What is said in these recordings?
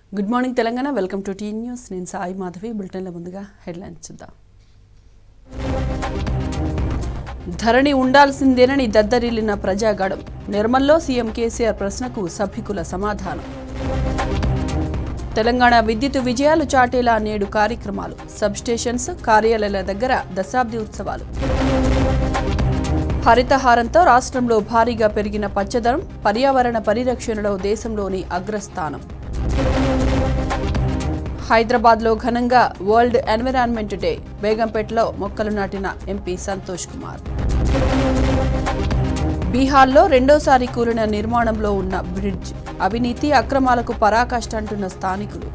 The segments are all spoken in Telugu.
good morning Telangana welcome to T News నేను సాయి మాధవి బులెటిన్ల ముందుగా హెడ్లైన్స్ చూద్దాం ధరణి ఉండాల్సిందేనని దద్దరిల్లిన ప్రజాగడం నిర్మల్లో సీఎం కేసీఆర్ ప్రశ్నకు సభికుల సమాధానం తెలంగాణ విద్యుత్ విజయాలు చాటేలా నేడు కార్యక్రమాలు సబ్స్టేషన్స్ కార్యాలయాల దగ్గర దశాబ్ది ఉత్సవాలు హరితహారంతో రాష్ట్రంలో భారీగా పెరిగిన పచ్చదనం పర్యావరణ పరిరక్షణలో దేశంలోని అగ్రస్థానం హైదరాబాద్లో ఘనంగా వరల్డ్ ఎన్విరాన్మెంట్ డే బేగంపేటలో మొక్కలు నాటిన ఎంపీ సంతోష్ కుమార్ బీహార్లో రెండోసారి కూలిన నిర్మాణంలో ఉన్న బ్రిడ్జ్ అవినీతి అక్రమాలకు పరాకాష్ట అంటున్న స్థానికులు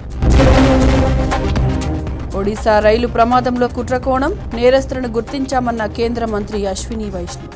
ఒడిశా రైలు ప్రమాదంలో కుట్రకోణం నేరస్తులను గుర్తించామన్న కేంద్ర మంత్రి అశ్విని వైష్ణవ్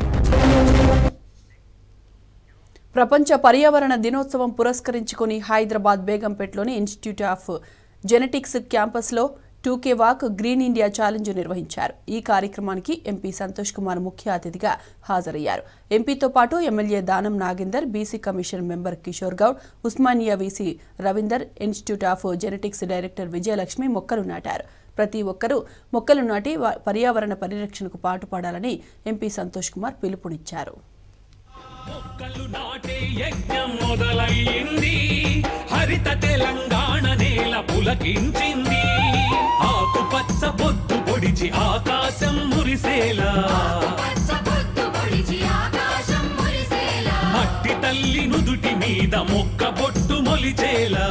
ప్రపంచ పర్యావరణ దినోత్సవం పురస్కరించుకుని హైదరాబాద్ బేగంపేటలోని ఇన్స్టిట్యూట్ ఆఫ్ జెనెటిక్స్ క్యాంపస్లో two K walk green India challenge నిర్వహించారు ఈ కార్యక్రమానికి ఎంపీ సంతోష్ కుమార్ ముఖ్య అతిథిగా హాజరయ్యారు ఎంపీతో పాటు MLA Danam Nagender BC commission member Kishore Goud Osmania VC Ravinder institute of genetics director Vijayalakshmi మొక్కలు నాటారు ప్రతి ఒక్కరూ మొక్కలు నాటి వ- పర్యావరణ పరిరక్షణకు పాటుపడాలని ఎంపీ సంతోష్ కుమార్ పిలుపునిచ్చారు మొక్కలు నాటే యజ్ఞం మొదలయ్యింది హరిత తెలంగాణ నేల పులకించింది ఆకుపచ్చ పొద్దు పొడిచి ఆకాశం మురిసేలా పచ్చబొట్టు పొడిచి ఆకాశం మురిసేలా మట్టి తల్లి నుదుటి మీద మొక్క బొట్టు మొలిచేలా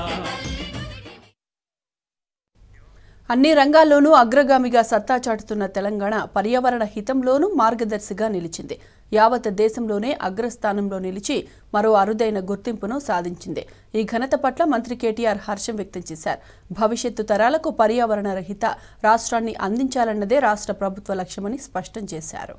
అన్ని రంగాల్లోనూ అగ్రగామిగా సత్తా చాటుతున్న తెలంగాణ పర్యావరణ హితంలోనూ మార్గదర్శిగా నిలిచింది యావత్ దేశంలోనే అగ్రస్థానంలో నిలిచి మరో అరుదైన గుర్తింపును సాధించింది ఈ ఘనత పట్ల మంత్రి కేటీఆర్ హర్షం వ్యక్తం చేశారు భవిష్యత్తు తరాలకు పర్యావరణ రహిత రాష్ట్రాన్ని అందించాలన్నదే రాష్ట్ర ప్రభుత్వ లక్ష్యమని స్పష్టం చేశారు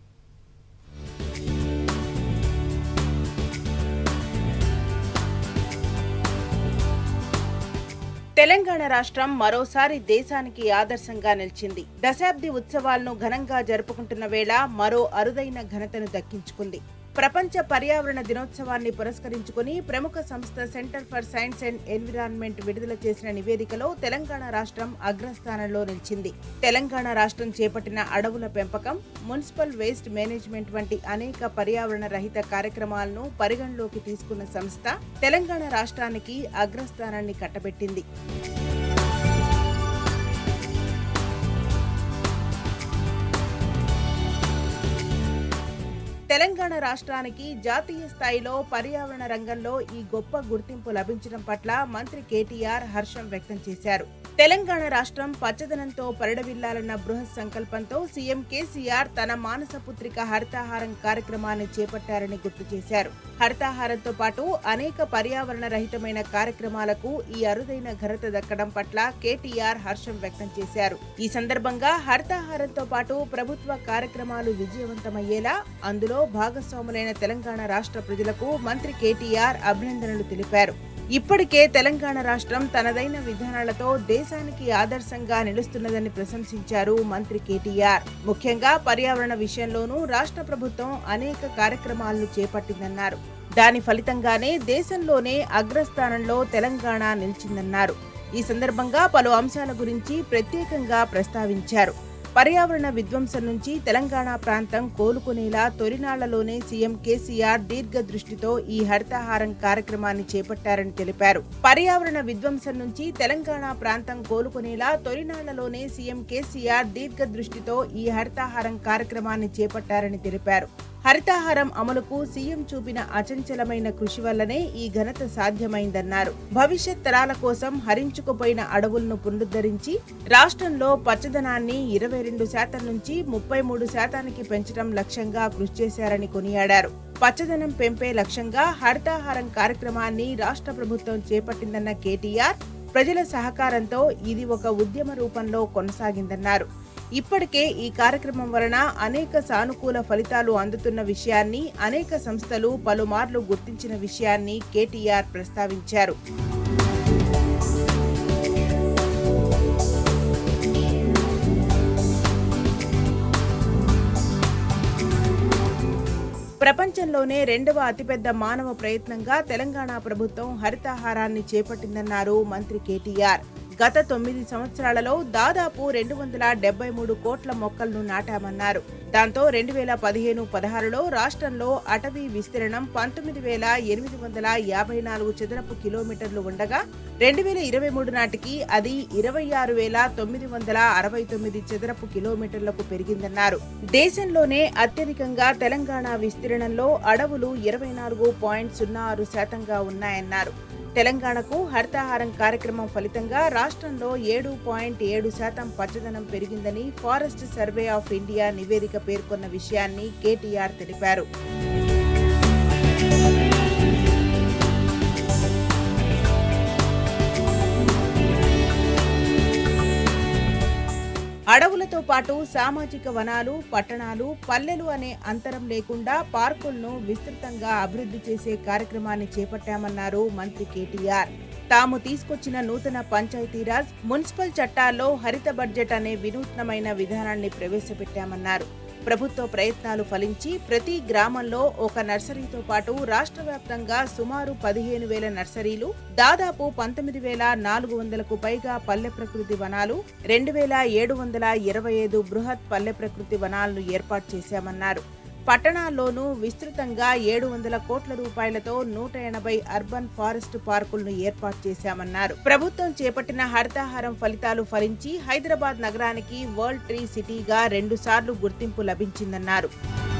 తెలంగాణ రాష్ట్రం మరోసారి దేశానికి ఆదర్శంగా నిలిచింది దశాబ్ది ఉత్సవాలను ఘనంగా జరుపుకుంటున్న వేళ మరో అరుదైన ఘనతను దక్కించుకుంది ప్రపంచ పర్యావరణ దినోత్సవాన్ని పురస్కరించుకుని ప్రముఖ సంస్థ centre for science and environment విడుదల చేసిన నివేదికలో తెలంగాణ రాష్ట్రం అగ్రస్థానంలో నిలిచింది తెలంగాణ రాష్ట్రం చేపట్టిన అడవుల పెంపకం మున్సిపల్ వేస్ట్ మేనేజ్మెంట్ వంటి అనేక పర్యావరణ రహిత కార్యక్రమాలను పరిగణలోకి తీసుకున్న సంస్థ తెలంగాణ రాష్ట్రానికి అగ్రస్థానాన్ని కట్టబెట్టింది తెలంగాణ రాష్ట్రానికి జాతీయ స్థాయిలో పర్యావరణ రంగంలో ఈ గొప్ప గుర్తింపు లభించడం పట్ల మంత్రి కేటీఆర్ హర్షం వ్యక్తం చేశారు తెలంగాణ రాష్ట్రం పచ్చదనంతో పరిడవిల్లాలన్న బృహత్ సంకల్పంతో సీఎం కేసీఆర్ తన మానస పుత్రిక హరితాహారం కార్యక్రమాన్ని చేపట్టారని గుర్తు చేశారు హరితాహారంతో పాటు అనేక పర్యావరణ రహితమైన కార్యక్రమాలకు ఈ అరుదైన ఘనత దక్కడం పట్ల కేటీఆర్ హర్షం వ్యక్తం చేశారు ఈ సందర్భంగా హరితాహారంతో పాటు ప్రభుత్వ కార్యక్రమాలు విజయవంతమయ్యేలా అందులో భాగస్వాములైన తెలంగాణ రాష్ట్ర ప్రజలకు మంత్రి కేటీఆర్ అభినందనలు తెలిపారు ఇప్పటికే తెలంగాణ రాష్ట్రం తనదైన విధానాలతో దేశానికి ఆదర్శంగా నిలుస్తున్నదని ప్రశంసించారు మంత్రి కేటీఆర్ ముఖ్యంగా పర్యావరణ విషయంలోనూ రాష్ట్ర ప్రభుత్వం అనేక కార్యక్రమాలను చేపట్టిందన్నారు దాని ఫలితంగానే దేశంలోనే అగ్రస్థానంలో తెలంగాణ నిలిచిందన్నారు ఈ సందర్భంగా పలు అంశాల గురించి ప్రత్యేకంగా ప్రస్తావించారు పర్యావరణ విధ్వంసం నుంచి తెలంగాణ ప్రాంతం కోలుకునేలా తొలినాళ్లలోనే సీఎం కేసీఆర్ దీర్ఘ దృష్టితో ఈ హరితహారం కార్యక్రమాన్ని చేపట్టారని తెలిపారు పర్యావరణ విధ్వంసం నుంచి తెలంగాణ ప్రాంతం కోలుకునేలా తొలినాళ్లలోనే సీఎం కేసీఆర్ దీర్ఘ దృష్టితో ఈ హరితహారం కార్యక్రమాన్ని చేపట్టారని తెలిపారు హరితాహారం అమలుకు సీఎం చూపిన అచంచలమైన కృషి వల్లనే ఈ ఘనత సాధ్యమైందన్నారు భవిష్యత్ తరాల కోసం హరించుకుపోయిన అడవులను పునరుద్ధరించి రాష్ట్రంలో పచ్చదనాన్ని ఇరవై రెండు శాతం నుంచి ముప్పై మూడు శాతానికి పెంచడం లక్ష్యంగా కృషి చేశారని కొనియాడారు పచ్చదనం పెంపే లక్ష్యంగా హరితాహారం కార్యక్రమాన్ని రాష్ట్ర ప్రభుత్వం చేపట్టిందన్న కేటీఆర్ ప్రజల సహకారంతో ఇది ఒక ఉద్యమ రూపంలో కొనసాగిందన్నారు ఇప్పటికే ఈ కార్యక్రమం వలన అనేక సానుకూల ఫలితాలు అందుతున్న విషయాన్ని అనేక సంస్థలు పలుమార్లు గుర్తించిన విషయాన్ని కేటీఆర్ ప్రస్తావించారు ప్రపంచంలోనే రెండవ అతిపెద్ద మానవ ప్రయత్నంగా తెలంగాణ ప్రభుత్వం హరితాహారాన్ని చేపట్టిందన్నారు మంత్రి కేటీఆర్ గత తొమ్మిది సంవత్సరాలలో దాదాపు రెండు వందల డెబ్బై మూడు కోట్ల మొక్కలను నాటామన్నారు దాంతో రెండు వేల పదిహేను పదహారులో రాష్ట్రంలో అటవీ విస్తీర్ణం పంతొమ్మిది వేల ఎనిమిది వందల యాభై నాలుగు చదరపు కిలోమీటర్లు ఉండగా రెండు వేల ఇరవై మూడు నాటికి అది ఇరవై ఆరు వేల తొమ్మిది వందల అరవై తొమ్మిది చదరపు కిలోమీటర్లకు పెరిగిందన్నారు దేశంలోనే అత్యధికంగా తెలంగాణ విస్తీర్ణంలో అడవులు ఇరవై నాలుగు పాయింట్ సున్నా ఆరు శాతంగా ఉన్నాయన్నారు తెలంగాణకు హరితహారం కార్యక్రమం ఫలితంగా రాష్ట్రంలో ఏడు పాయింట్ ఏడు శాతం పచ్చదనం పెరిగిందని ఫారెస్ట్ సర్వే ఆఫ్ ఇండియా నివేదిక పేర్కొన్న విషయాన్ని కేటీఆర్ తెలిపారు అడవులతో పాటు సామాజిక వనాలు పట్టణాలు పల్లెలు అనే అంతరం లేకుండా పార్కులను విస్తృతంగా అభివృద్ధి చేసే కార్యక్రమాన్ని చేపట్టామన్నారు మంత్రి కేటీఆర్ తాము తీసుకొచ్చిన నూతన పంచాయతీరాజ్ మున్సిపల్ చట్టాల్లో హరిత బడ్జెట్ అనే వినూత్నమైన విధానాన్ని ప్రవేశపెట్టామన్నారు ప్రభుత్వ ప్రయత్నాలు ఫలించి ప్రతి గ్రామంలో ఒక నర్సరీతో పాటు రాష్ట్ర వ్యాప్తంగా సుమారు పదిహేను వేల నర్సరీలు దాదాపు పంతొమ్మిది వేల నాలుగు వందలకు పైగా పల్లె ప్రకృతి వనాలు రెండు వేల ఏడు వందల ఇరవై ఐదు బృహత్ పల్లె ప్రకృతి వనాలను ఏర్పాటు చేశామన్నారు పట్టణాల్లోనూ విస్తృతంగా ఏడు వందల కోట్ల రూపాయలతో నూట ఎనభై అర్బన్ ఫారెస్ట్ పార్కులను ఏర్పాటు చేశామన్నారు ప్రభుత్వం చేపట్టిన హరితాహారం ఫలితాలు ఫలించి హైదరాబాద్ నగరానికి వరల్డ్ ట్రీ సిటీగా రెండుసార్లు గుర్తింపు లభించిందన్నారు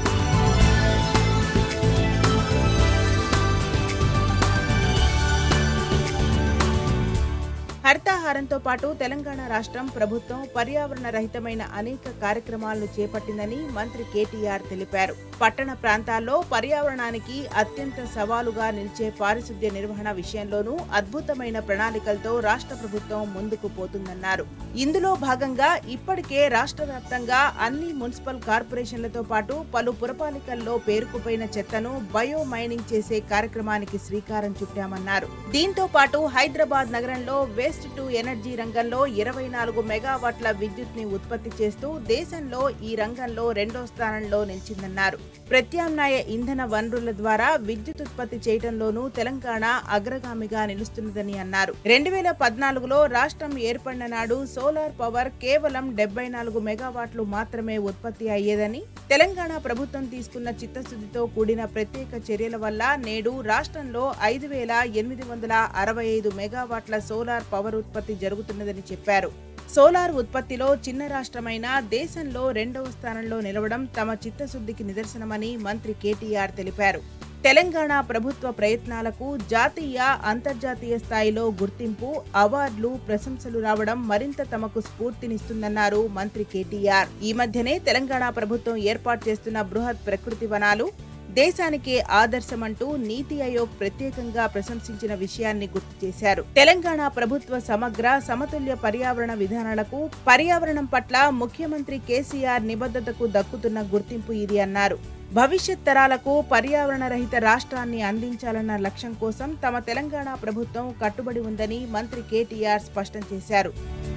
హరితాహారంతో పాటు తెలంగాణ రాష్ట్రం ప్రభుత్వం పర్యావరణ రహితమైన అనేక కార్యక్రమాలను చేపట్టిందని మంత్రి కేటీఆర్ తెలిపారు పట్టణ ప్రాంతాల్లో పర్యావరణానికి అత్యంత సవాలుగా నిలిచే పారిశుద్ధ్య నిర్వహణ విషయంలోనూ అద్భుతమైన ప్రణాళికలతో రాష్ట్ర ప్రభుత్వం ముందుకు పోతుందన్నారు ఇందులో భాగంగా ఇప్పటికే రాష్ట్ర వ్యాప్తంగా అన్ని మున్సిపల్ కార్పొరేషన్లతో పాటు పలు పురపాలికల్లో పేరుకుపోయిన చెత్తను బయో మైనింగ్ చేసే కార్యక్రమానికి శ్రీకారం చుట్టామన్నారు దీంతో పాటు హైదరాబాద్ నగరంలో వేస్ట్ టు ఎనర్జీ రంగంలో ఇరవై నాలుగు మెగావాట్ల విద్యుత్ ని ఉత్పత్తి చేస్తూ దేశంలో ఈ రంగంలో రెండో స్థానంలో నిలిచిందన్నారు ప్రత్యామ్నాయ ఇంధన వనరుల ద్వారా విద్యుత్ ఉత్పత్తి చేయడంలోనూ తెలంగాణ అగ్రగామిగా నిలుస్తున్నదని అన్నారు రెండు వేల పద్నాలుగులో రాష్ట్రం ఏర్పడిన నాడు సోలార్ పవర్ కేవలం డెబ్బై నాలుగు మెగావాట్లు మాత్రమే ఉత్పత్తి అయ్యేదని తెలంగాణ ప్రభుత్వం తీసుకున్న చిత్తశుద్ధితో కూడిన ప్రత్యేక చర్యల వల్ల నేడు రాష్ట్రంలో ఐదు వేల ఎనిమిది వందల అరవై ఐదు మెగావాట్ల సోలార్ పవర్ ఉత్పత్తి జరుగుతున్నదని చెప్పారు సోలార్ ఉత్పత్తిలో చిన్న రాష్ట్రమైన దేశంలో రెండవ స్థానంలో నిలవడం తమ చిత్తశుద్ధికి నిదర్శనమని మంత్రి కేటీఆర్ తెలిపారు తెలంగాణ ప్రభుత్వ ప్రయత్నాలకు జాతీయ అంతర్జాతీయ స్థాయిలో గుర్తింపు అవార్డులు ప్రశంసలు రావడం మరింత తమకు స్ఫూర్తినిస్తుందన్నారు మంత్రి కేటీఆర్ ఈ మధ్యనే తెలంగాణ ప్రభుత్వం ఏర్పాటు చేస్తున్న బృహత్ ప్రకృతి వనాలు దేశానికే ఆదర్శమంటూ నీతి ఆయోగ్ ప్రత్యేకంగా ప్రశంసించిన విషయాన్ని గుర్తు చేశారు తెలంగాణ ప్రభుత్వ సమగ్ర సమతుల్య పర్యావరణ విధానాలకు పర్యావరణం పట్ల ముఖ్యమంత్రి కేసీఆర్ నిబద్ధతకు దక్కుతున్న గుర్తింపు ఇది అన్నారు భవిష్యత్ తరాలకు పర్యావరణ రహిత రాష్ట్రాన్ని అందించాలన్న లక్ష్యం కోసం తమ తెలంగాణ ప్రభుత్వం కట్టుబడి ఉందని మంత్రి కేటీఆర్ స్పష్టం చేశారు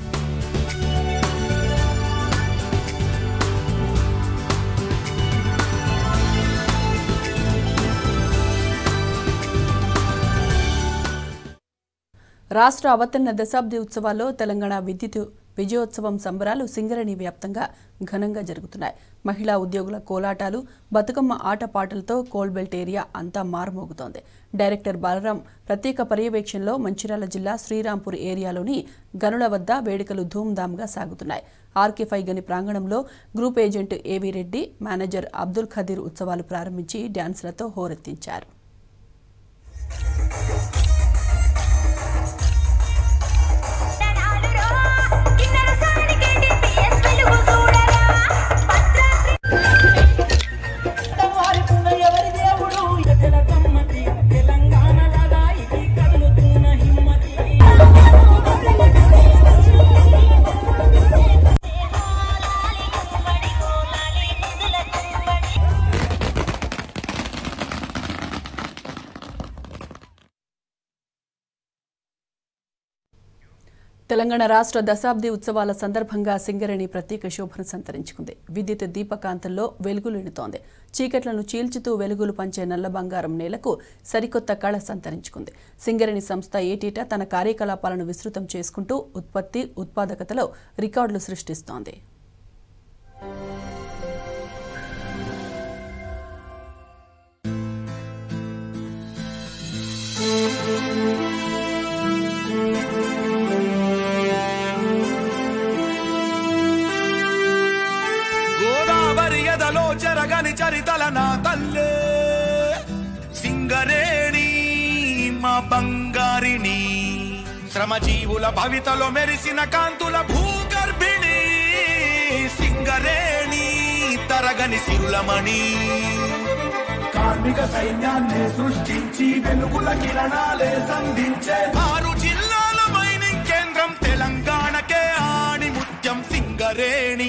రాష్ట్ర అవతరణ దశాబ్ది ఉత్సవాల్లో తెలంగాణ విద్యుత్ విజయోత్సవం సంబరాలు సింగరేణి వ్యాప్తంగా ఘనంగా జరుగుతున్నాయి మహిళా ఉద్యోగుల కోలాటాలు బతుకమ్మ ఆటపాటలతో కోల్బెల్ట్ ఏరియా అంతా మారుమోగుతోంది డైరెక్టర్ బలరాం ప్రత్యేక పర్యవేక్షణలో మంచిర్యాల జిల్లా శ్రీరాంపూర్ ఏరియాలోని గనుల వద్ద వేడుకలు ధూమ్ధామ్గా సాగుతున్నాయి ఆర్కే ఫైవ్ గని ప్రాంగణంలో గ్రూప్ ఏజెంట్ ఏవీ రెడ్డి మేనేజర్ అబ్దుల్ ఖదీర్ ఉత్సవాలు ప్రారంభించి డ్యాన్సులతో హోరెత్తించారు తెలంగాణ రాష్ట్ర దశాబ్ది ఉత్సవాల సందర్భంగా సింగరేణి ప్రత్యేక శోభను సంతరించుకుంది విద్యుత్ దీపకాంతంలో వెలుగులు నిడుతోంది చీకట్లను చీల్చుతూ వెలుగులు పంచే నల్ల బంగారం నేలకు సరికొత్త కళ సంతరించుకుంది సింగరేణి సంస్థ ఏటేటా తన కార్యకలాపాలను విస్తృతం చేసుకుంటూ ఉత్పత్తి ఉత్పాదకతలో రికార్డులు సృష్టిస్తోంది గోదావరి ఎదలో చెరగని చరితల నా తల్లే సింగరేణి మా బంగారిని శ్రమజీవుల భవితలో మెరిసిన కాంతుల భూగర్భిణి సింగరేణి తరగని సిరులమణి కార్మిక సైన్యాన్ని సృష్టించి వెలుగుల కిరణాలే సంధించే ఆరు జిల్లాల మైనింగ్ కేంద్రం తెలంగాణకే ఆణి ముత్యం సింగరేణి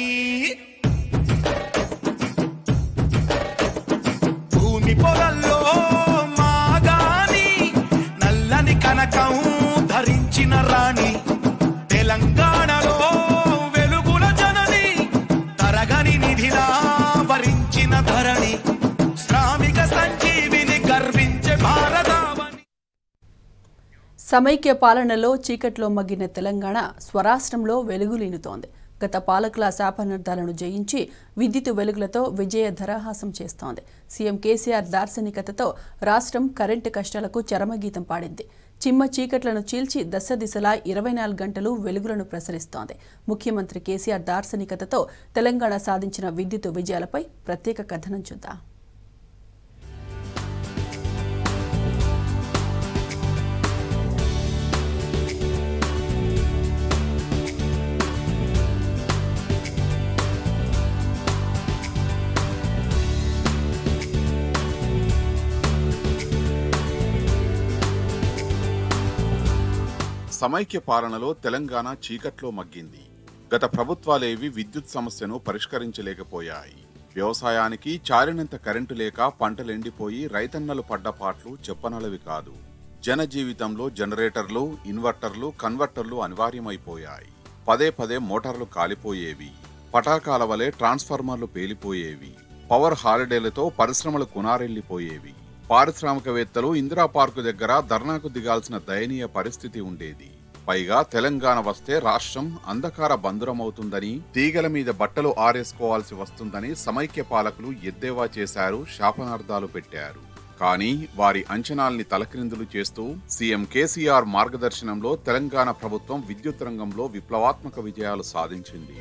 భూమి పొరల్లో మాగాని నల్లని కనకం ధరించిన రాణి తెలంగాణలో వెలుగుల జనని తరగని నిధిలా వరించిన ధరణి శ్రామిక సంజీవిని గర్వించే భారతావని సమైక్య పాలనలో చీకట్లో మగ్గిన తెలంగాణ స్వరాష్ట్రంలో వెలుగులీనుతోంది గత పాలకుల శాపనార్థాలను జయించి విద్యుత్ వెలుగులతో విజయ ధరాహాసం చేస్తోంది సీఎం కేసీఆర్ దార్శనికతతో రాష్ట్రం కరెంటు కష్టాలకు చరమగీతం పాడింది చిమ్మ చీకట్లను చీల్చి దశ దిశలా ఇరవై నాలుగు గంటలు వెలుగులను ప్రసరిస్తోంది ముఖ్యమంత్రి కేసీఆర్ దార్శనికతతో తెలంగాణ సాధించిన విద్యుత్ విజయాలపై ప్రత్యేక కథనం చూద్దాం సమైక్య పాలనలో తెలంగాణ చీకట్లో మగ్గింది గత ప్రభుత్వాలేవి విద్యుత్ సమస్యను పరిష్కరించలేకపోయాయి వ్యవసాయానికి చాలినంత కరెంటు లేక పంటలెండిపోయి రైతన్నలు పడ్డ పాట్లు చెప్పనలవి కాదు జన జీవితంలో జనరేటర్లు ఇన్వర్టర్లు కన్వర్టర్లు అనివార్యమైపోయాయి పదే పదే మోటార్లు కాలిపోయేవి పటాకాల వలె ట్రాన్స్ఫార్మర్లు పేలిపోయేవి పవర్ హాలిడేలతో పరిశ్రమలు కునారెల్లిపోయేవి పారిశ్రామికవేత్తలు ఇందిరా పార్కు దగ్గర ధర్నాకు దిగాల్సిన దయనీయ పరిస్థితి ఉండేది పైగా తెలంగాణ వస్తే రాష్ట్రం అంధకార బంధురమవుతుందని తీగల మీద బట్టలు ఆరేసుకోవాల్సి వస్తుందని సమైక్య పాలకులు ఎద్దేవా చేశారు శాపనార్థాలు పెట్టారు కానీ వారి అంచనాల్ని తలక్రిందులు చేస్తూ సీఎం కేసీఆర్ మార్గదర్శనంలో తెలంగాణ ప్రభుత్వం విద్యుత్ రంగంలో విప్లవాత్మక విజయాలు సాధించింది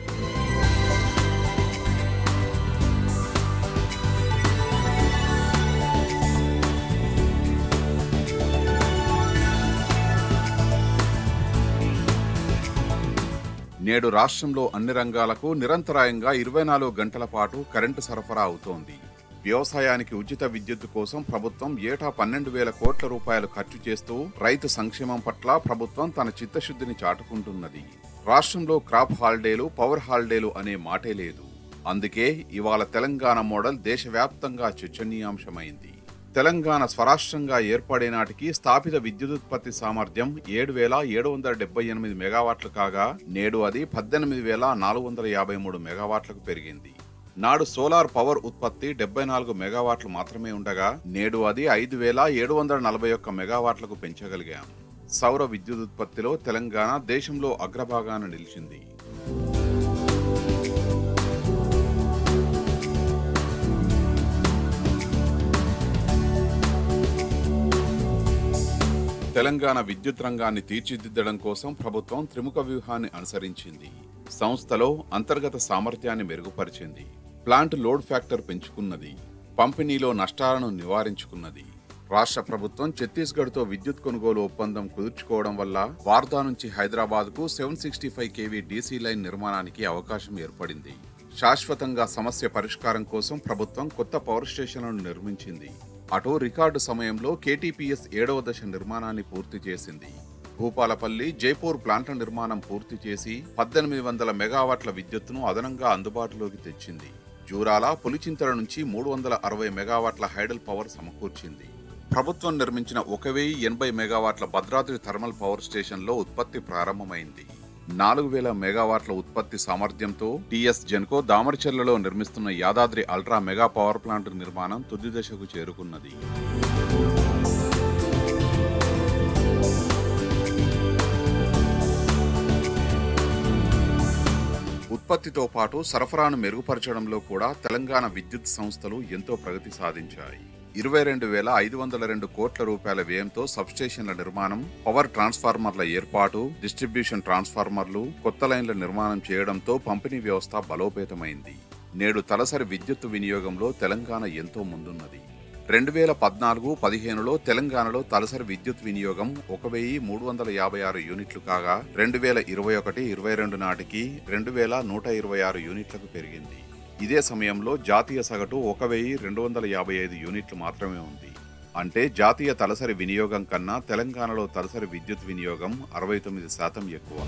నేడు రాష్ట్రంలో అన్ని రంగాలకు నిరంతరాయంగా ఇరవై నాలుగు గంటల పాటు కరెంటు సరఫరా అవుతోంది వ్యవసాయానికి ఉచిత విద్యుత్ కోసం ప్రభుత్వం ఏటా పన్నెండు వేల కోట్ల రూపాయలు ఖర్చు చేస్తూ రైతు సంక్షేమం పట్ల ప్రభుత్వం తన చిత్తశుద్ధిని చాటుకుంటున్నది రాష్ట్రంలో క్రాప్ హాలిడేలు పవర్ హాలిడేలు అనే మాటే లేదు అందుకే ఇవాళ తెలంగాణ మోడల్ దేశవ్యాప్తంగా చర్చనీయాంశమైంది తెలంగాణ స్వరాష్ట్రంగా ఏర్పడే నాటికి స్థాపిత విద్యుదుత్పత్తి సామర్థ్యం ఏడు వేల ఏడు వందల డెబ్బై ఎనిమిది మెగావాట్లు కాగా నేడు అది పద్దెనిమిది వేల నాలుగు వందల యాభై మూడు మెగావాట్లకు పెరిగింది నాడు సోలార్ పవర్ ఉత్పత్తి డెబ్బై నాలుగు మెగావాట్లు మాత్రమే ఉండగా నేడు అది ఐదు వేల ఏడు వందల నలభై ఒక్క మెగావాట్లకు పెంచగలిగాం సౌర విద్యుదుత్పత్తిలో తెలంగాణ దేశంలో అగ్రభాగాన నిలిచింది తెలంగాణ విద్యుత్ రంగాన్ని తీర్చిదిద్దడం కోసం ప్రభుత్వం త్రిముఖ వ్యూహాన్ని అనుసరించింది సంస్థలో అంతర్గత సామర్థ్యాన్ని మెరుగుపరిచింది ప్లాంట్ లోడ్ ఫ్యాక్టర్ పెంచుకున్నది పంపిణీలో నష్టాలను నివారించుకున్నది రాష్ట్ర ప్రభుత్వం ఛత్తీస్గఢ్తో విద్యుత్ కొనుగోలు ఒప్పందం కుదుర్చుకోవడం వల్ల వార్దా నుంచి హైదరాబాద్కు seven sixty five KV DC line నిర్మాణానికి అవకాశం ఏర్పడింది శాశ్వతంగా సమస్య పరిష్కారం కోసం ప్రభుత్వం కొత్త పవర్ స్టేషన్లను నిర్మించింది అటు రికార్డు సమయంలో కేటీపీఎస్ ఏడవ దశ నిర్మాణాన్ని పూర్తి చేసింది భూపాలపల్లి జైపూర్ ప్లాంట్ల నిర్మాణం పూర్తి చేసి పద్దెనిమిది వందల మెగావాట్ల విద్యుత్తును అదనంగా అందుబాటులోకి తెచ్చింది జూరాల పులిచింతల నుంచి మూడు వందల అరవై మెగావాట్ల హైడల్ పవర్ సమకూర్చింది ప్రభుత్వం నిర్మించిన ఒక వెయ్యి ఎనభై మెగావాట్ల భద్రాద్రి థర్మల్ పవర్ స్టేషన్లో ఉత్పత్తి ప్రారంభమైంది నాలుగు వేల మెగావాట్ల ఉత్పత్తి సామర్థ్యంతో టీఎస్ జెన్కో దామరచెర్లలో నిర్మిస్తున్న Yadadri ultra mega power plant నిర్మాణం తుది దశకు చేరుకున్నది ఉత్పత్తితో పాటు సరఫరాను మెరుగుపరచడంలో కూడా తెలంగాణ విద్యుత్ సంస్థలు ఎంతో ప్రగతి సాధించాయి ఇరవై రెండు వేల ఐదు వందల రెండు కోట్ల రూపాయల వ్యయంతో సబ్స్టేషన్ల నిర్మాణం పవర్ ట్రాన్స్ఫార్మర్ల ఏర్పాటు డిస్ట్రిబ్యూషన్ ట్రాన్స్ఫార్మర్లు కొత్త లైన్ల నిర్మాణం చేయడంతో పంపిణీ వ్యవస్థ బలోపేతమైంది నేడు తలసరి విద్యుత్ వినియోగంలో తెలంగాణ ఎంతో ముందున్నది రెండు వేల పద్నాలుగు పదిహేనులో తెలంగాణలో తలసరి విద్యుత్ వినియోగం ఒక వెయ్యి మూడు వందల యాభై ఆరు యూనిట్లు కాగా రెండు వేల ఇరవై ఒకటి ఇరవై రెండు నాటికి రెండు వేల నూట ఇరవై ఆరు యూనిట్లకు పెరిగింది ఇదే సమయంలో జాతీయ సగటు ఒక వెయ్యి రెండు వందల యాభై ఐదు యూనిట్లు మాత్రమే ఉంది అంటే జాతీయ తలసరి వినియోగం కన్నా తెలంగాణలో తలసరి విద్యుత్ వినియోగం అరవై తొమ్మిది శాతం ఎక్కువ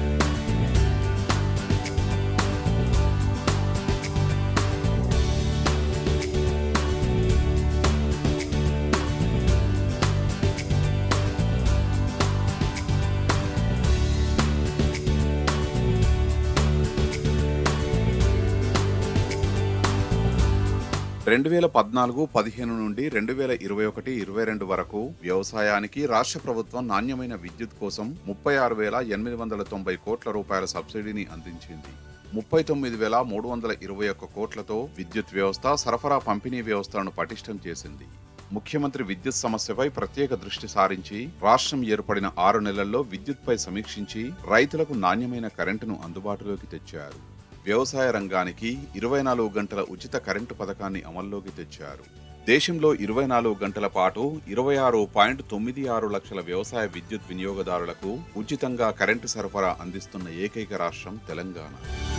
రెండు వేల పద్నాలుగు పదిహేను నుండి రెండు వేల ఇరవై ఒకటి ఇరవై రెండు వరకు వ్యవసాయానికి రాష్ట్ర ప్రభుత్వం నాణ్యమైన విద్యుత్ కోసం ముప్పై ఆరు వేల ఎనిమిది వందల తొంభై కోట్ల రూపాయల సబ్సిడీని అందించింది ముప్పై తొమ్మిది వేల మూడు వందల ఇరవై ఒక్క కోట్లతో విద్యుత్ వ్యవస్థ సరఫరా పంపిణీ వ్యవస్థలను పటిష్టం చేసింది ముఖ్యమంత్రి విద్యుత్ సమస్యపై ప్రత్యేక దృష్టి సారించి రాష్ట్రం ఏర్పడిన ఆరు నెలల్లో విద్యుత్పై సమీక్షించి రైతులకు నాణ్యమైన కరెంటును అందుబాటులోకి తెచ్చారు వ్యవసాయ రంగానికి ఇరవై నాలుగు గంటల ఉచిత కరెంటు పథకాన్ని అమల్లోకి తెచ్చారు దేశంలో ఇరవై నాలుగు గంటల పాటు ఇరవై ఆరు పాయింట్ తొమ్మిది ఆరు లక్షల వ్యవసాయ విద్యుత్ వినియోగదారులకు ఉచితంగా కరెంటు సరఫరా అందిస్తున్న ఏకైక రాష్ట్రం తెలంగాణ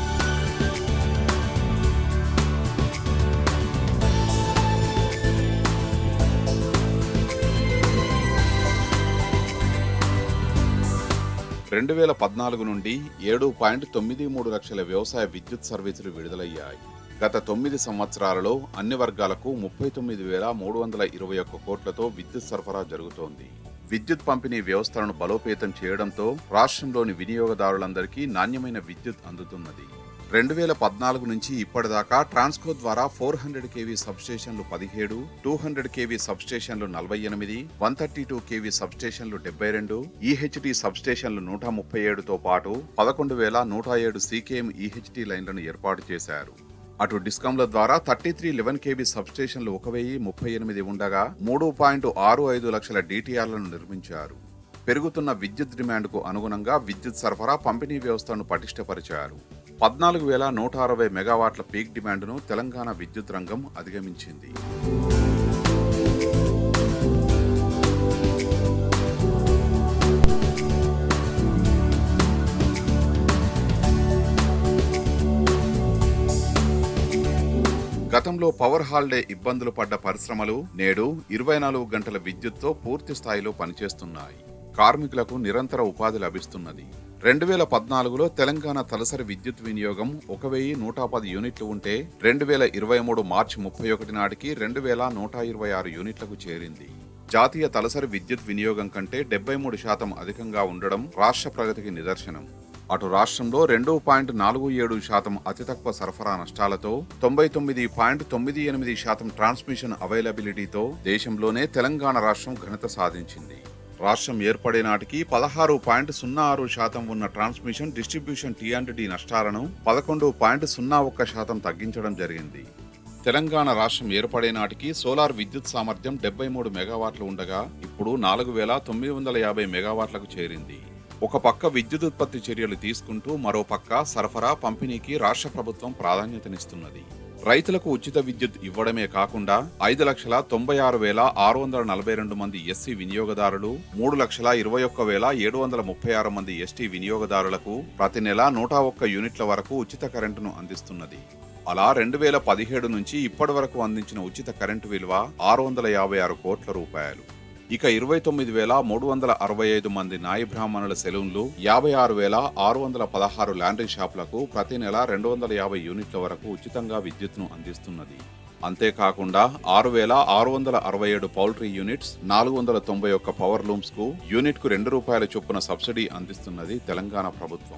రెండు వేల పద్నాలుగు నుండి ఏడు పాయింట్ తొమ్మిది మూడు లక్షల వ్యవసాయ విద్యుత్ సర్వీసులు విడుదలయ్యాయి గత తొమ్మిది సంవత్సరాలలో అన్ని వర్గాలకు ముప్పై తొమ్మిది వేల మూడు వందల ఇరవై ఒక్క కోట్లతో విద్యుత్ సరఫరా జరుగుతోంది విద్యుత్ పంపిణీ వ్యవస్థలను బలోపేతం చేయడంతో రాష్ట్రంలోని వినియోగదారులందరికీ నాణ్యమైన విద్యుత్ అందుతున్నది రెండు వేల పద్నాలుగు నుంచి ఇప్పటిదాకా ట్రాన్స్కో ద్వారా ఫోర్ హండ్రెడ్ కేవీ సబ్స్టేషన్లు పదిహేడు టూ హండ్రెడ్ కేవీ సబ్స్టేషన్లు నలభై ఎనిమిది one thirty two KV substations డెబ్బై రెండు ఈహెచ్డి సబ్స్టేషన్లు నూట ముప్పై ఏడుతో పాటు పదకొండు వేల నూట ఏడు సీకేఎం ఈహెచ్డి లైన్లను ఏర్పాటు చేశారు అటు డిస్కంల ద్వారా thirty three eleven KV substations ఒక వెయ్యి ముప్పై ఎనిమిది ఉండగా మూడు పాయింట్ ఆరు ఐదు లక్షల డిటిఆర్లను నిర్మించారు పెరుగుతున్న విద్యుత్ డిమాండ్కు అనుగుణంగా విద్యుత్ సరఫరా పంపిణీ వ్యవస్థను పటిష్టపరిచారు పద్నాలుగు వేల నూట అరవై మెగావాట్ల పీక్ డిమాండ్ను తెలంగాణ విద్యుత్ రంగం అధిగమించింది గతంలో పవర్ హాలిడే ఇబ్బందులు పడ్డ పరిశ్రమలు నేడు ఇరవై నాలుగు గంటల విద్యుత్తో పూర్తి స్థాయిలో పనిచేస్తున్నాయి కార్మికులకు నిరంతర ఉపాధి లభిస్తున్నది రెండు వేల పద్నాలుగులో తెలంగాణ తలసరి విద్యుత్ వినియోగం ఒక వెయ్యి నూట పది యూనిట్లు ఉంటే రెండు వేల ఇరవై మూడు మార్చి ముప్పై ఒకటి నాటికి రెండు వేల నూట ఇరవై ఆరు యూనిట్లకు చేరింది జాతీయ తలసరి విద్యుత్ వినియోగం కంటే డెబ్బై మూడు శాతం అధికంగా ఉండడం రాష్ట్ర ప్రగతికి నిదర్శనం అటు రాష్ట్రంలో రెండు పాయింట్ నాలుగు ఏడు శాతం అతి తక్కువ సరఫరా నష్టాలతో తొంభై తొమ్మిది పాయింట్ తొమ్మిది ఎనిమిది శాతం ట్రాన్స్మిషన్ అవైలబిలిటీతో దేశంలోనే తెలంగాణ రాష్ట్రం ఘనత సాధించింది రాష్ట్రం ఏర్పడే నాటికి పదహారు పాయింట్ సున్నా ఆరు శాతం ఉన్న ట్రాన్స్మిషన్ డిస్ట్రిబ్యూషన్ టీ నష్టాలను పదకొండు పాయింట్ సున్నా ఒక్క శాతం తగ్గించడం జరిగింది తెలంగాణ రాష్ట్రం ఏర్పడే నాటికి సోలార్ విద్యుత్ సామర్థ్యం డెబ్బై మూడు మెగావాట్లు ఉండగా ఇప్పుడు నాలుగు వేల తొమ్మిది వందల యాభై మెగావాట్లకు చేరింది ఒక పక్క విద్యుత్ ఉత్పత్తి చర్యలు తీసుకుంటూ మరో పక్క సరఫరా పంపిణీకి రాష్ట్ర ప్రభుత్వం ప్రాధాన్యతనిస్తున్నది రైతులకు ఉచిత విద్యుత్ ఇవ్వడమే కాకుండా ఐదు లక్షల తొంభై ఆరు వేల ఆరు వందల నలభై రెండు మంది ఎస్సీ వినియోగదారులు మూడు లక్షల ఇరవై ఒక్క వేల ఏడు వందల ముప్పై ఆరు మంది ఎస్టీ వినియోగదారులకు ప్రతి నెల నూట ఒక్క యూనిట్ల వరకు ఉచిత కరెంటును అందిస్తున్నది అలా రెండు వేల పదిహేడు నుంచి ఇప్పటి వరకు అందించిన ఉచిత కరెంటు విలువ ఆరు వందల యాభై ఆరు కోట్ల రూపాయలు ఇక ఇరవై తొమ్మిది వేల మూడు వందల అరవై ఐదు మంది నాయి బ్రాహ్మణుల సెలూన్లు యాభై ఆరు వేల ఆరు వందల పదహారు ల్యాండ్రీ షాపులకు ప్రతి నెల రెండు వందల యాభై యూనిట్ల వరకు ఉచితంగా విద్యుత్ను అందిస్తున్నది అంతేకాకుండా ఆరు వేల ఆరు వందల అరవై ఏడు పౌల్ట్రీ యూనిట్స్ నాలుగు వందల తొంభై ఒక్క పవర్ లూమ్స్ కు యూనిట్ కు రెండు రూపాయల చొప్పున సబ్సిడీ అందిస్తున్నది తెలంగాణ ప్రభుత్వం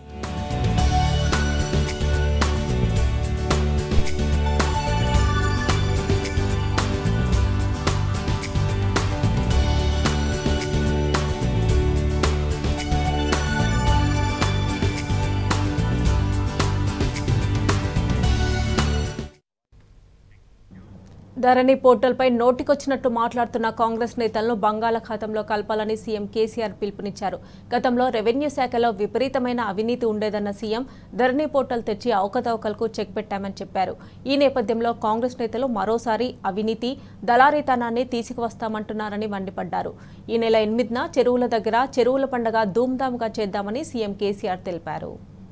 ధరణి పోర్టల్పై నోటికొచ్చినట్టు మాట్లాడుతున్న కాంగ్రెస్ నేతలను బంగాళాఖాతంలో కలపాలని సీఎం కేసీఆర్ పిలుపునిచ్చారు గతంలో రెవెన్యూ శాఖలో విపరీతమైన అవినీతి ఉండేదన్న సీఎం ధరణి పోర్టల్ తెచ్చి అవకతవకలకు చెక్ పెట్టామని చెప్పారు ఈ నేపథ్యంలో కాంగ్రెస్ నేతలు మరోసారి అవినీతి దళారీతనాన్ని తీసుకువస్తామంటున్నారని మండిపడ్డారు ఈ నెల ఎనిమిదిన చెరువుల దగ్గర చెరువుల పండగ ధూమ్ధామ్గా చేద్దామని సీఎం కేసీఆర్ తెలిపారు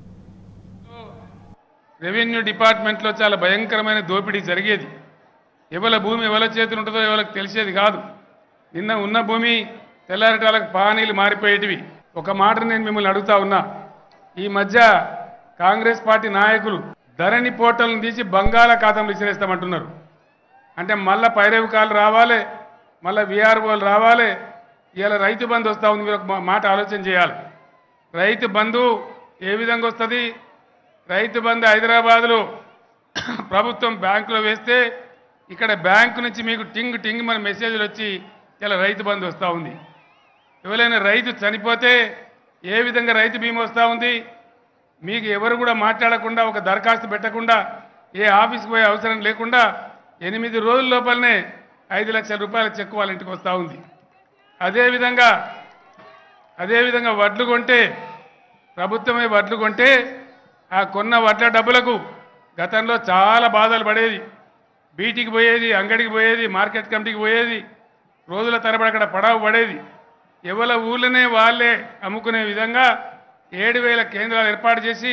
రెవెన్యూ డిపార్ట్మెంట్లో చాలా భయంకరమైన దోపిడీ జరిగేది ఎవల భూమి ఎవల చేతులు ఉంటుందో ఎవరికి తెలిసేది కాదు నిన్న ఉన్న భూమి తెల్లారిటాలకు పానీలు మారిపోయేటివి ఒక మాట నేను మిమ్మల్ని అడుగుతా ఉన్నా ఈ మధ్య కాంగ్రెస్ పార్టీ నాయకులు ధరణి పోర్టల్ని తీసి బంగాళాఖాతంలో విసిరేస్తామంటున్నారు అంటే మళ్ళా పైరవికాలు రావాలి మళ్ళీ విఆర్ఓలు రావాలి ఇవాళ రైతు బంధు వస్తూ ఉంది మీరు ఒక మా- మాట ఆలోచన చేయాలి రైతు బంధు ఏ విధంగా వస్తుంది రైతు బంధు హైదరాబాద్లో ప్రభుత్వం బ్యాంకులో వేస్తే ఇక్కడ బ్యాంకు నుంచి మీకు టింగ్ టింగ్ మన మెసేజ్లు వచ్చి ఇలా రైతు బంధు వస్తూ ఉంది ఎవరైనా రైతు చనిపోతే ఏ విధంగా రైతు బీమా వస్తూ ఉంది మీకు ఎవరు కూడా మాట్లాడకుండా ఒక దరఖాస్తు పెట్టకుండా ఏ ఆఫీస్కి పోయే అవసరం లేకుండా ఎనిమిది రోజుల లోపలనే ఐదు లక్షల రూపాయల చెక్ వాళ్ళ ఇంటికి వస్తూ ఉంది అదేవిధంగా అదేవిధంగా వడ్లు కొంటే ప్రభుత్వమే వడ్లు కొంటే ఆ కొన్న వడ్ల డబ్బులకు గతంలో చాలా బాధలు పడేది బీటికి పోయేది అంగడికి పోయేది మార్కెట్ కమిటీకి పోయేది రోజుల తరబడి అక్కడ పడావు పడేది ఎవల ఊళ్ళనే వాళ్ళే అమ్ముకునే విధంగా ఏడు వేల కేంద్రాలు ఏర్పాటు చేసి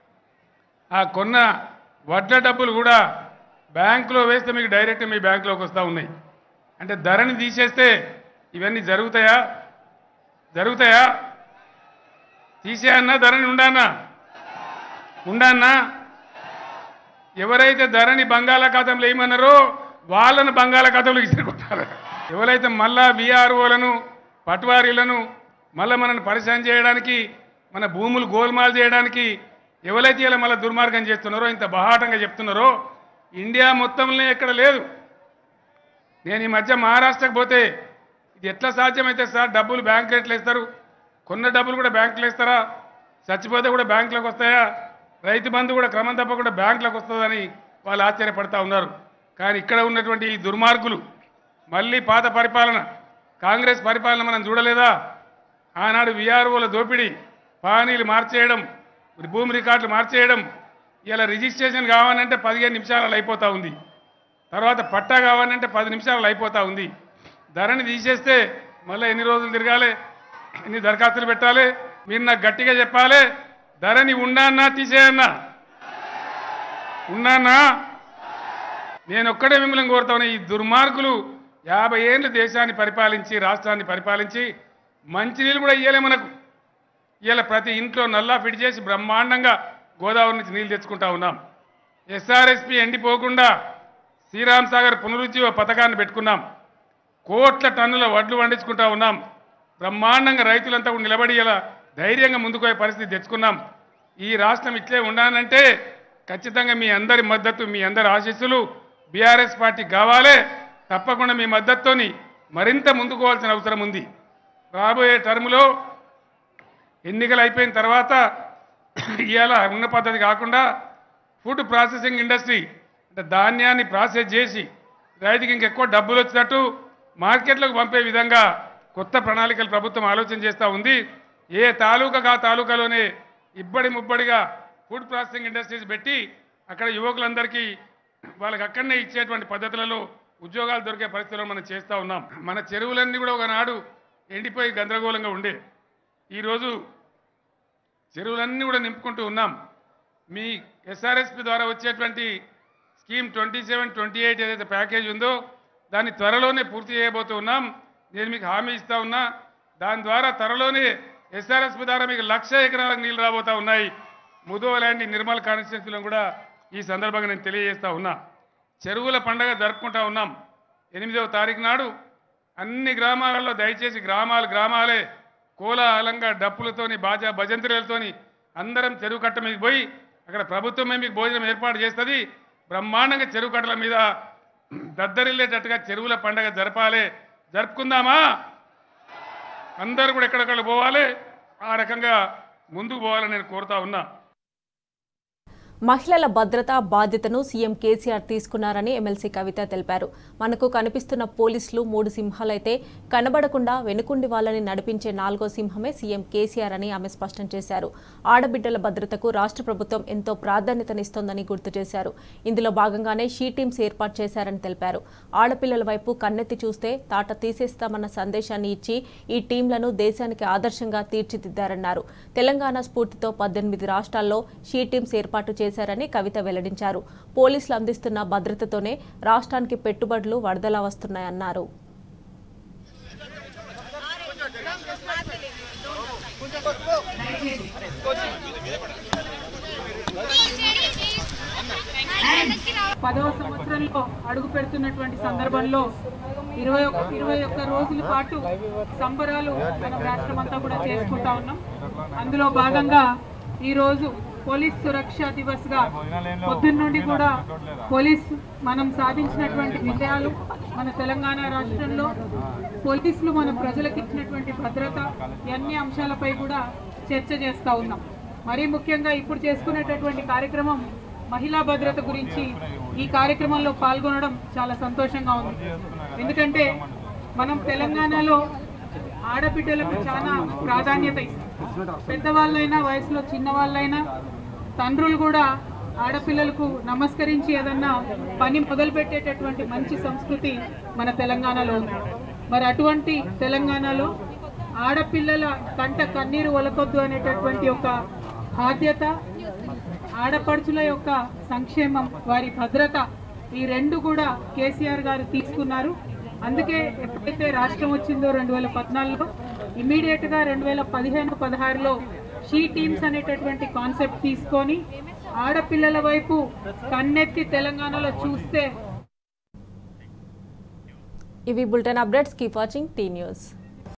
ఆ కొన్న వడ్ల డబ్బులు కూడా బ్యాంకులో వేస్తే మీకు డైరెక్ట్ మీ బ్యాంకులోకి వస్తూ ఉన్నాయి అంటే ధరని తీసేస్తే ఇవన్నీ జరుగుతాయా జరుగుతాయా తీసేయన్నా ధరని ఉండానా ఉండానా ఎవరైతే ధరని బంగాళాఖాతంలో వేయమన్నారో వాళ్ళను బంగాళాఖాతంలో ఇసురుకుంటారు ఎవరైతే మళ్ళా బీఆర్ఓలను పట్వారీలను మళ్ళీ మనల్ని పరిచయం చేయడానికి మన భూములు గోల్మాల్ చేయడానికి ఎవరైతే ఇలా మళ్ళీ దుర్మార్గం చేస్తున్నారో ఇంత బహాటంగా చెప్తున్నారో ఇండియా మొత్తంలో ఎక్కడ లేదు నేను ఈ మధ్య మహారాష్ట్రకు పోతే ఇది ఎట్లా సాధ్యమైతే సార్ డబ్బులు బ్యాంకులు ఎట్లా ఇస్తారు కొన్న డబ్బులు కూడా బ్యాంకులో ఇస్తారా చచ్చిపోతే కూడా బ్యాంకులోకి వస్తాయా రైతు బంధు కూడా క్రమం తప్పకుండా బ్యాంకులోకి వస్తుందని వాళ్ళు ఆశ్చర్యపడతా ఉన్నారు కానీ ఇక్కడ ఉన్నటువంటి ఈ దుర్మార్గులు మళ్ళీ పాత పరిపాలన కాంగ్రెస్ పరిపాలన మనం చూడలేదా ఆనాడు విఆర్ఓల దోపిడీ పానీలు మార్చేయడం భూమి రికార్డులు మార్చేయడం ఇలా రిజిస్ట్రేషన్ కావాలంటే పదిహేను నిమిషాలలో అయిపోతా ఉంది తర్వాత పట్టా కావాలంటే పది నిమిషాలు అయిపోతా ఉంది ధరని తీసేస్తే మళ్ళీ ఎన్ని రోజులు తిరగాలి ఎన్ని దరఖాస్తులు పెట్టాలి మీరు నాకు గట్టిగా చెప్పాలి ధరని ఉండానా తీసేయన్నా ఉన్నానా నేను ఒక్కడే మిమ్మల్ని కోరుతా ఉన్నా ఈ దుర్మార్గులు యాభై ఏళ్ళు దేశాన్ని పరిపాలించి రాష్ట్రాన్ని పరిపాలించి మంచినీళ్ళు కూడా ఇయ్యలే మనకు ఇవాళ ప్రతి ఇంట్లో నల్లా ఫిట్ చేసి బ్రహ్మాండంగా గోదావరి నుంచి నీళ్ళు తెచ్చుకుంటా ఉన్నాం ఎస్ఆర్ఎస్పి ఎండిపోకుండా శ్రీరామ్ సాగర్ పునరుజ్జీవ పథకాన్ని పెట్టుకున్నాం కోట్ల టన్నుల వడ్లు పండించుకుంటా ఉన్నాం బ్రహ్మాండంగా రైతులంతా కూడా నిలబడి ఇలా ధైర్యంగా ముందుకు పోయే పరిస్థితి తెచ్చుకున్నాం ఈ రాష్ట్రం ఇట్లే ఉండాలంటే ఖచ్చితంగా మీ అందరి మద్దతు మీ అందరి ఆశీస్సులు బీఆర్ఎస్ పార్టీ కావాలే తప్పకుండా మీ మద్దతుతోని మరింత ముందుకు పోవాల్సిన అవసరం ఉంది రాబోయే టర్ములో ఎన్నికలు అయిపోయిన తర్వాత ఇవాళ ఉన్న పద్ధతి కాకుండా ఫుడ్ ప్రాసెసింగ్ ఇండస్ట్రీ అంటే ధాన్యాన్ని ప్రాసెస్ చేసి రైతుకి ఇంకెక్కువ డబ్బులు వచ్చినట్టు మార్కెట్లకు పంపే విధంగా కొత్త ప్రణాళికలు ప్రభుత్వం ఆలోచన చేస్తూ ఉంది ఏ తాలూకాకు ఆ తాలూకాలోనే ఇబ్బడి ముబ్బడిగా ఫుడ్ ప్రాసెసింగ్ ఇండస్ట్రీస్ పెట్టి అక్కడ యువకులందరికీ వాళ్ళకి అక్కడనే ఇచ్చేటువంటి పద్ధతులలో ఉద్యోగాలు దొరికే పరిస్థితుల్లో మనం చేస్తూ ఉన్నాం మన చెరువులన్నీ కూడా ఒకనాడు ఎండిపోయి గందరగోళంగా ఉండే ఈరోజు చెరువులన్నీ కూడా నింపుకుంటూ ఉన్నాం మీ ఎస్ఆర్ఎస్పి ద్వారా వచ్చేటువంటి scheme twenty seven twenty eight ఏదైతే ప్యాకేజ్ ఉందో దాన్ని త్వరలోనే పూర్తి చేయబోతూ ఉన్నాం నేను మీకు హామీ ఇస్తా ఉన్నా దాని ద్వారా త్వరలోనే ఎస్ఆర్ఎస్పి ద్వారా మీకు లక్ష ఎకరాలకు నీళ్లు రాబోతా ఉన్నాయి ముదో లాంటి నిర్మల్ కాన్స్టిట్యున్సీలో కూడా ఈ సందర్భంగా నేను తెలియజేస్తా ఉన్నా చెరువుల పండగ జరుపుకుంటా ఉన్నాం ఎనిమిదవ తారీఖు నాడు అన్ని గ్రామాలలో దయచేసి గ్రామాలు గ్రామాలే కోలాహలంగా డప్పులతోని బాజా భజంత్రులతోని అందరం చెరువు కట్ట మీద పోయి అక్కడ ప్రభుత్వమే మీకు భోజనం ఏర్పాటు చేస్తుంది బ్రహ్మాండంగా చెరువు కట్టల మీద దద్దరిల్లేటట్టుగా చెరువుల పండగ జరపాలి జరుపుకుందామా అందరూ కూడా ఎక్కడెక్కడ పోవాలి ఆ రకంగా ముందుకు పోవాలని నేను కోరుతా ఉన్నా మహిళల భద్రత బాధ్యతను సీఎం కేసీఆర్ తీసుకున్నారని ఎమ్మెల్సీ కవిత తెలిపారు మనకు కనిపిస్తున్న పోలీసులు మూడు సింహాలైతే కనబడకుండా వెనుకుండి వాళ్ళని నడిపించే నాలుగో సింహమే సీఎం కేసీఆర్ అని ఆమె స్పష్టం చేశారు ఆడబిడ్డల భద్రతకు రాష్ట్ర ప్రభుత్వం ఎంతో ప్రాధాన్యతనిస్తోందని గుర్తు చేశారు ఇందులో భాగంగానే షీ టీమ్స్ ఏర్పాటు చేశారని తెలిపారు ఆడపిల్లల వైపు కన్నెత్తి చూస్తే తాట తీసేస్తామన్న సందేశాన్ని ఇచ్చి ఈ టీంలను దేశానికి ఆదర్శంగా తీర్చిదిద్దారన్నారు తెలంగాణ స్ఫూర్తితో పద్దెనిమిది రాష్ట్రాల్లో షీ టీమ్స్ ఏర్పాటు చేశారని కవిత వెల్లడించారు పోలీసులు అందిస్తున్న భద్రతతోనే రాష్ట్రానికి పెట్టుబడులు వరదలా వస్తున్నాయన్నారు పదవ సంవత్సరంలో అడుగు పెడుతున్నటువంటి సందర్భంలో ఇరవై ఒక్క ఇరవై ఒక్క రోజుల పాటు సంబరాలు మనం రాష్ట్రం అంతా కూడా చేసుకుంటా ఉన్నాం అందులో భాగంగా ఈ రోజు పోలీస్ సురక్ష దివస్ గా పొద్దున్న నుండి కూడా పోలీస్ మనం సాధించినటువంటి విజయాలు మన తెలంగాణ రాష్ట్రంలో పోలీసులు మన ప్రజలకు ఇచ్చినటువంటి భద్రత ఈ అన్ని అంశాలపై కూడా చర్చ చేస్తా ఉన్నాం మరీ ముఖ్యంగా ఇప్పుడు చేసుకునేటటువంటి కార్యక్రమం మహిళా భద్రత గురించి ఈ కార్యక్రమంలో పాల్గొనడం చాలా సంతోషంగా ఉంది ఎందుకంటే మనం తెలంగాణలో ఆడబిడ్డలకు చాలా ప్రాధాన్యత ఇస్తాం పెద్దవాళ్ళైనా వయసులో చిన్నవాళ్ళైనా తండ్రులు కూడా ఆడపిల్లలకు నమస్కరించి ఏదన్నా పని మొదలు పెట్టేటటువంటి మంచి సంస్కృతి మన తెలంగాణలో ఉంది మరి అటువంటి తెలంగాణలో ఆడపిల్లల కంట కన్నీరు ఒలకొద్దు అనేటటువంటి ఒక బాధ్యత ఆడపడుచుల యొక్క సంక్షేమం వారి భద్రత ఈ రెండు కూడా కేసీఆర్ గారు తీసుకున్నారు అందుకే ఎప్పుడైతే రాష్ట్రం వచ్చిందో రెండు వేల పద్నాలుగులో ఇమీడియట్ గా రెండు వేల పదిహేను పదహారులో షీ టీమ్స్ అనేటటువంటి కాన్సెప్ట్ తీసుకొని ఆడపిల్లల వైపు కన్నెత్తి తెలంగాణలో చూస్తే ఇవి bulletin updates keep watching T news